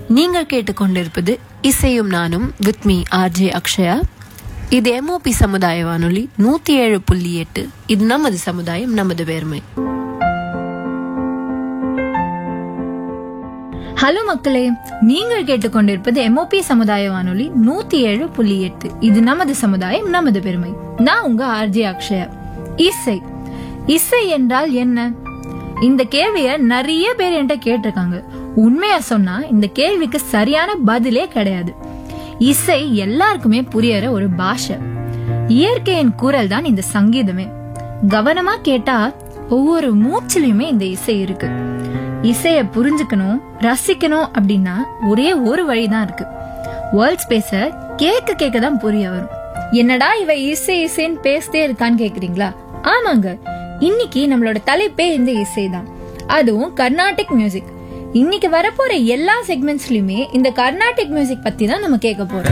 நீங்கள் கேட்டுக்கொண்டிருப்பது இசையும் நானும் வித் மீ ஆர்ஜே அக்ஷயா இது எம்ஓபி சமுதாய வானொலி நூத்தி ஏழு புள்ளி எட்டு இது நமது சமுதாயம் நமது பெருமை ஹலோ மக்களே நீங்கள் கேட்டுக்கொண்டிருப்பது எம்ஓபி சமுதாய வானொலி நூத்தி ஏழு புள்ளி எட்டு இது நமது சமுதாயம் நமது பெருமை நான் உங்க ஆர்ஜே அக்ஷயா இசை இசை என்றால் என்ன இந்த கேள்விய நிறைய பேர் என்கிட்ட கேட்டிருக்காங்க உண்மையா சொன்னா இந்த கேள்விக்கு சரியான பதிலே கிடையாது இசை எல்லாருக்குமே புரியற ஒரு பாஷை இயற்கையின் குரல் தான் இந்த சங்கீதமே கவனமா கேட்டா ஒவ்வொரு மூச்சிலுமே இந்த இசை இருக்கு இசைய புரிஞ்சுக்கணும் ரசிக்கணும் அப்படின்னா ஒரே ஒரு வழிதான் இருக்கு வேர்ல்ட் ஸ்பேஸ கேட்க கேட்க தான் புரிய வரும் என்னடா இவ இசை இசைன்னு பேசிட்டே இருக்கான்னு கேக்குறீங்களா ஆமாங்க இன்னைக்கு நம்மளோட தலைப்பே இந்த இசை தான் அதுவும் கர்நாடிக் மியூசிக் இன்னைக்கு வரப்போற எல்லா செக்மெண்ட்ஸ்லயுமே இந்த கர்நாடிக் மியூசிக் பத்தி தான் நம்ம கேட்க போறோம்